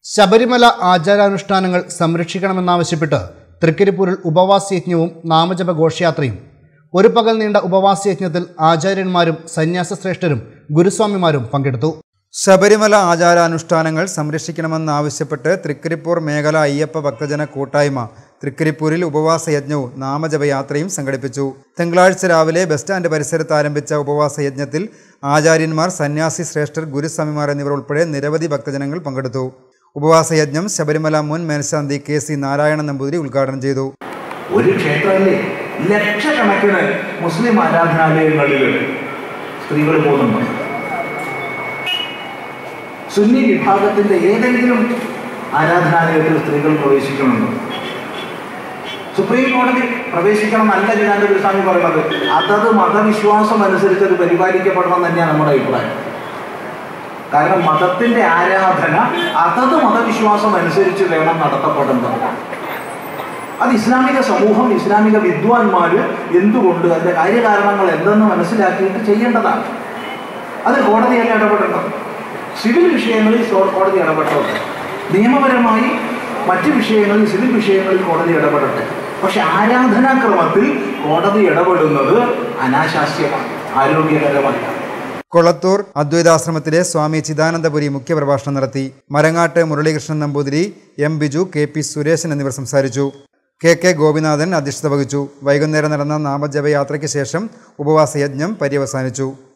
ശബരിമല ആചാരാനുഷ്ഠാനങ്ങൾ സംരക്ഷിക്കണമെന്നാവശ്യപ്പെട്ട് തൃക്കരിപ്പൂരിൽ ഉപവാസയജ്ഞവും നാമജപ ഘോഷയാത്രയും ഒരു പകൽ നീണ്ട ഉപവാസയജ്ഞത്തിൽ ആചാര്യന്മാരും സന്യാസശ്രേഷ്ഠരും ഗുരുസ്വാമിമാരും പങ്കെടുത്തു ശബരിമല ആചാരാനുഷ്ഠാനങ്ങൾ സംരക്ഷിക്കണമെന്നാവശ്യപ്പെട്ട് തൃക്കരിപ്പൂർ മേഖല അയ്യപ്പ ഭക്തജന കൂട്ടായ്മ തൃക്കരിപ്പൂരിൽ ഉപവാസ യജ്ഞവും നാമജപയാത്രയും സംഘടിപ്പിച്ചു തിങ്കളാഴ്ച രാവിലെ ബസ് സ്റ്റാൻഡ് പരിസരത്ത് ആരംഭിച്ച ഉപവാസ യജ്ഞത്തിൽ ആചാര്യന്മാർ സന്യാസി ശ്രേഷ്ഠർ ഗുരുസ്വാമിമാർ എന്നിവർ ഉൾപ്പെടെ നിരവധി ഭക്തജനങ്ങൾ പങ്കെടുത്തു ഉപവാസ യജ്ഞം ശബരിമല മുൻ മേൽശാന്തി കെ സി നാരായണൻ നമ്പൂതിരി ഉദ്ഘാടനം ചെയ്തു ഒരു ക്ഷേത്രമല്ലേ ലക്ഷക്കണക്കിന് മുസ്ലിം ആരാധനാലയങ്ങളിൽ സ്ത്രീകൾ പോകുന്നുണ്ട് സുന്നി വിഭാഗത്തിന്റെ ഏതെങ്കിലും ആരാധനാലയത്തിൽ സ്ത്രീകൾ പ്രവേശിക്കണമെന്ന് സുപ്രീം കോടതി പ്രവേശിക്കണം എന്നല്ല ജനാന്റെ ഗുരുസ്വാമി പറയുന്നത് അതത് മതവിശ്വാസം അനുസരിച്ച് അത് പരിപാലിക്കപ്പെടണം എന്ന് തന്നെയാണ് നമ്മുടെ അഭിപ്രായം കാരണം മതത്തിന്റെ ആരാധന അതത് മതവിശ്വാസം അനുസരിച്ച് വേണം നടത്തപ്പെടേണ്ടത് അത് ഇസ്ലാമിക സമൂഹം ഇസ്ലാമിക വിദ്വാൻമാര് എന്തുകൊണ്ട് അതിന്റെ കാര്യകാരണങ്ങൾ എന്തെന്ന് മനസ്സിലാക്കിയിട്ട് ചെയ്യേണ്ടതാണ് അത് കോടതിയല്ല ഇടപെടേണ്ടത് സിവിൽ വിഷയങ്ങളിൽ സോ- കോടതി ഇടപെട്ടത് നിയമപരമായി മറ്റ് വിഷയങ്ങളിൽ സിവിൽ വിഷയങ്ങളിൽ കോടതി ഇടപെടട്ടെ പക്ഷെ ആരാധനാക്രമത്തിൽ കോടതി ഇടപെടുന്നത് അനാശാസ്യമാണ് ആരോഗ്യകരമല്ല കൊളത്തൂർ അദ്വൈതാശ്രമത്തിലെ സ്വാമി ചിദാനന്ദപുരി മുഖ്യപ്രഭാഷണം നടത്തി Marangattu Muralikrishnan Namboothiri M Biju K P Suresan എന്നിവർ സംസാരിച്ചു കെ കെ ഗോപിനാഥൻ അധ്യക്ഷത വഹിച്ചു വൈകുന്നേരം നടന്ന നാമജപയാത്രയ്ക്ക് ശേഷം ഉപവാസയജ്ഞം പര്യവസാനിച്ചു